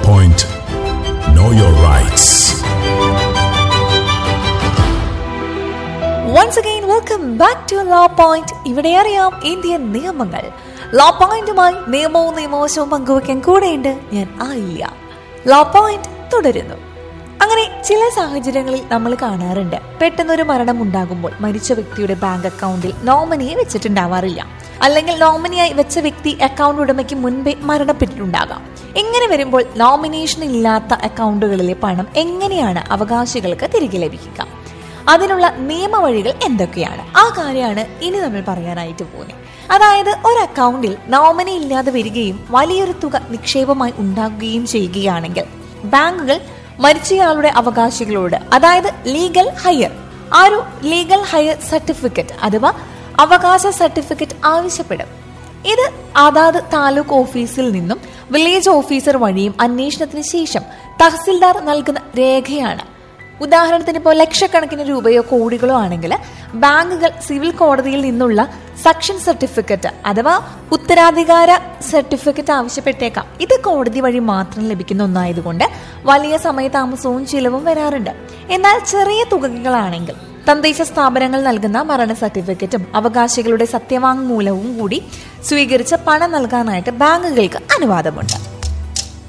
Point. Know your rights. Once again welcome back to law point ഇവിടെ അറിയാം Indian നിയമങ്ങൾ law പോയിന്റുമായി നിയമവും നിയമവശവും പങ്കുവയ്ക്കാൻ കൂടെയുണ്ട് ഞാൻ ആയില്ല ലോ പോയിന്റ് തുടരുന്നു അങ്ങനെ ചില സാഹചര്യങ്ങളിൽ നമ്മൾ കാണാറുണ്ട് പെട്ടെന്നൊരു മരണം ഉണ്ടാകുമ്പോൾ മരിച്ച വ്യക്തിയുടെ ബാങ്ക് അക്കൗണ്ടിൽ നോമിനിയെ വെച്ചിട്ടുണ്ടാവാറില്ല അല്ലെങ്കിൽ നോമിനിയായി വെച്ച വ്യക്തി അക്കൗണ്ട് ഉടമയ്ക്ക് മുൻപേ മരണപ്പെട്ടിട്ടുണ്ടാകാം ഇങ്ങനെ വരുമ്പോൾ നോമിനേഷൻ ഇല്ലാത്ത അക്കൗണ്ടുകളിലെ പണം എങ്ങനെയാണ് അവകാശികൾക്ക് തിരികെ ലഭിക്കുക അതിനുള്ള നിയമവഴികൾ എന്തൊക്കെയാണ് ആ കാര്യമാണ് ഇനി നമ്മൾ പറയാനായിട്ട് പോകുന്നത് അതായത് ഒരു അക്കൗണ്ടിൽ നോമിനി ഇല്ലാതെ വരികയും വലിയൊരു തുക നിക്ഷേപമായി ഉണ്ടാകുകയും ചെയ്യുകയാണെങ്കിൽ ബാങ്കുകൾ മരിച്ചയാളുടെ അവകാശികളോട് അതായത് ലീഗൽ ഹയർ ആ ഒരു ലീഗൽ ഹയർ സർട്ടിഫിക്കറ്റ് അഥവാ അവകാശ സർട്ടിഫിക്കറ്റ് ആവശ്യപ്പെടും ഇത് അതാത് താലൂക്ക് ഓഫീസിൽ നിന്നും വില്ലേജ് ഓഫീസർ വഴിയും അന്വേഷണത്തിന് ശേഷം തഹസിൽദാർ നൽകുന്ന രേഖയാണ് ഉദാഹരണത്തിന് ഇപ്പോൾ ലക്ഷക്കണക്കിന് രൂപയോ കോടികളോ ആണെങ്കിൽ ബാങ്കുകൾ സിവിൽ കോടതിയിൽ നിന്നുള്ള സക്ഷൻ സർട്ടിഫിക്കറ്റ് അഥവാ ഉത്തരാധികാര സർട്ടിഫിക്കറ്റ് ആവശ്യപ്പെട്ടേക്കാം ഇത് കോടതി വഴി മാത്രം ലഭിക്കുന്ന ഒന്നായതുകൊണ്ട് വലിയ സമയതാമസവും ചിലവും വരാറുണ്ട് എന്നാൽ ചെറിയ തുകകളാണെങ്കിൽ തദ്ദേശ സ്ഥാപനങ്ങൾ നൽകുന്ന മരണ സർട്ടിഫിക്കറ്റും അവകാശികളുടെ സത്യവാങ്മൂലവും കൂടി സ്വീകരിച്ച് പണം നൽകാനായിട്ട് ബാങ്കുകൾക്ക് അനുവാദമുണ്ട്